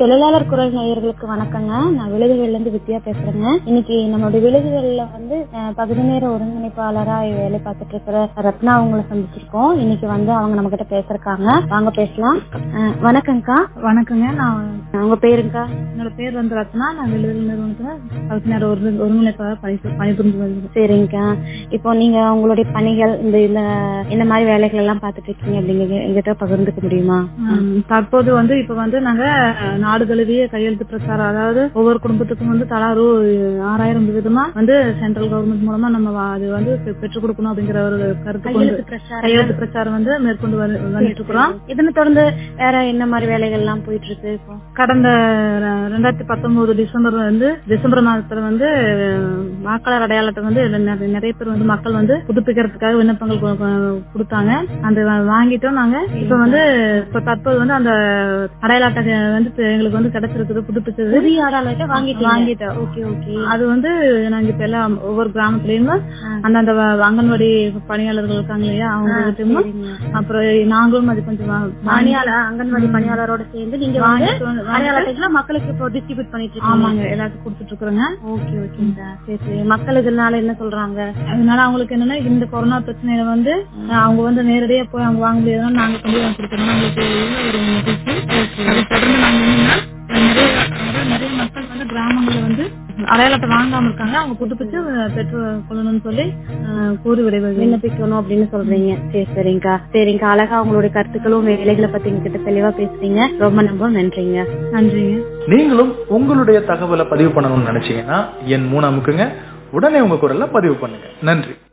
தொழிலாளர் குரல் நேயர்களுக்கு வணக்கங்க நான் விழுதுகள்ல இருந்து வித்யா பேசுறேங்க இன்னைக்கு நம்மளுடைய விழுதுகள்ல வந்து அஹ், பகுதி நேர ஒருங்கிணைப்பாளரா வேலை பார்த்துட்டு இருக்கிற ரத்னா அவங்கள சந்திச்சிருக்கோம் இன்னைக்கு வந்து அவங்க நம்ம கிட்ட பேசுறாங்க வாங்க பேசலாம் அஹ், வணக்கம்க்கா வணக்கங்க நான் உங்க பேருங்கக்கா என்னோட பேர் வந்து ரத்னா நான் விழுதல் நிறுவனத்துல பகுதி நேர ஒரு ஒருங்கிணைப்பாளர் பணி பணிபுரிந்து வருகிறேன் சரிங்கக்கா இப்போ நீங்க உங்களுடைய பணிகள் இந்த இதுல என்ன மாதிரி வேலைகள் எல்லாம் பார்த்துட்டு இருக்கீங்க அப்படிங்கிறது எங்கிட்ட பகிர்ந்துக்க முடியுமா உம், தற்போது வந்து இப்ப வந்து நாங்க அஹ், நாடு தழுவிய கையெழுத்து பிரச்சாரம் அதாவது ஒவ்வொரு குடும்பத்துக்கும் வந்து தலா ரூ ஆறாயிரம் விதமா வந்து சென்ட்ரல் கவர்மெண்ட் மூலமா நம்ம வா- அது வந்து பெ- பெற்றுக் கொடுக்கணும் அப்படிங்கிற ஒரு கருத்து கொண்டு கையெழுத்து பிரச்சாரம் வந்து மேற்கொண்டு வந்து- வந்துட்டு இருக்கிறோம் இதனை தொடர்ந்து வேற என்ன மாதிரி வேலைகள் எல்லாம் போயிட்டு இருக்கு இப்போ கடந்த ர- ரெண்டாயிரத்தி பத்தொன்பது டிசம்பர் வந்து டிசம்பர் மாதத்துல வந்து அஹ், வாக்காளர் அடையாளத்தை வந்து நிறைய- நிறைய பேர் வந்து மக்கள் வந்து புதுப்பிக்கிறதுக்காக விண்ணப்பங்கள் கொ- கொ- கொடுத்தாங்க அந்த வா- வாங்கிட்டோம் நாங்க இப்ப வந்து இப்ப தற்போது வந்து அந்த அடையாள அட்டை வந்து இப்ப எங்களுக்கு வந்து கிடைச்சிருக்குது புதுப்பிச்சது புதிய ஆடாளத்தை வாங்கிட்டு வாங்கிட்டோம் ஓகே ஓகே அது வந்து நாங்க இப்ப எல்லாம் ஒவ்வொரு கிராமத்துலயும் அந்தந்த வ- அங்கன்வாடி பணியாளர்கள் இருக்காங்க இல்லையா அவங்க கிட்டயும் அப்புறம் நாங்களும் அது கொஞ்சம் வா- பணியாளர் அங்கன்வாடி பணியாளரோட சேர்ந்து நீங்க வந்து வாங்கிட்டு வந்து- அடையாள அட்டைகளை மக்களுக்கு இப்போ டிஸ்ட்ரிபியூட் பண்ணிட்டு இருக்கீங்க ஆமாங்க எல்லாத்துக்கும் கொடுத்துட்டு இருக்கிறோங்க ஓகே ஓகேங்க சரி சரி மக்கள் இதனால என்ன சொல்றாங்க அதனால அவங்களுக்கு என்னன்னா இந்த கொரோனா பிரச்சனையில வந்து அஹ், அவங்க வந்து நேரடியா போய் அவங்க வாங்க முடியாதுன்னா நாங்க கொண்டு போய் கொடுக்கணும் அவங்களுக்கு உள்ள ஒரு மகிழ்ச்சி அதை தொடர்ந்து நாங்க என்னன்னா நிறைய அதாவது நிறைய மக்கள் வந்து கிராமங்கள்ல வந்து அடையாளத்தை வாங்காம இருக்காங்க அவங்க புதுப்பிச்சு பெற்று கொள்ளணும்னு சொல்லி அஹ், கூறி விடைபெறுகிறேன் விண்ணப்பிக்கணும் அப்படின்னு சொல்றீங்க சரி சரிங்கக்கா சரிங்கக்கா அழகா உங்களுடைய கருத்துக்களும் வேலைகளை பத்தி எங்ககிட்ட தெளிவா பேசுறீங்க ரொம்ப ரொம்ப நன்றிங்க நன்றிங்க நீங்களும் உங்களுடைய தகவலை பதிவு பண்ணணும்னு நினைச்சீங்கன்னா என் மூணு அமுக்குங்க உடனே உங்க குரல்ல பதிவு பண்ணுங்க நன்றி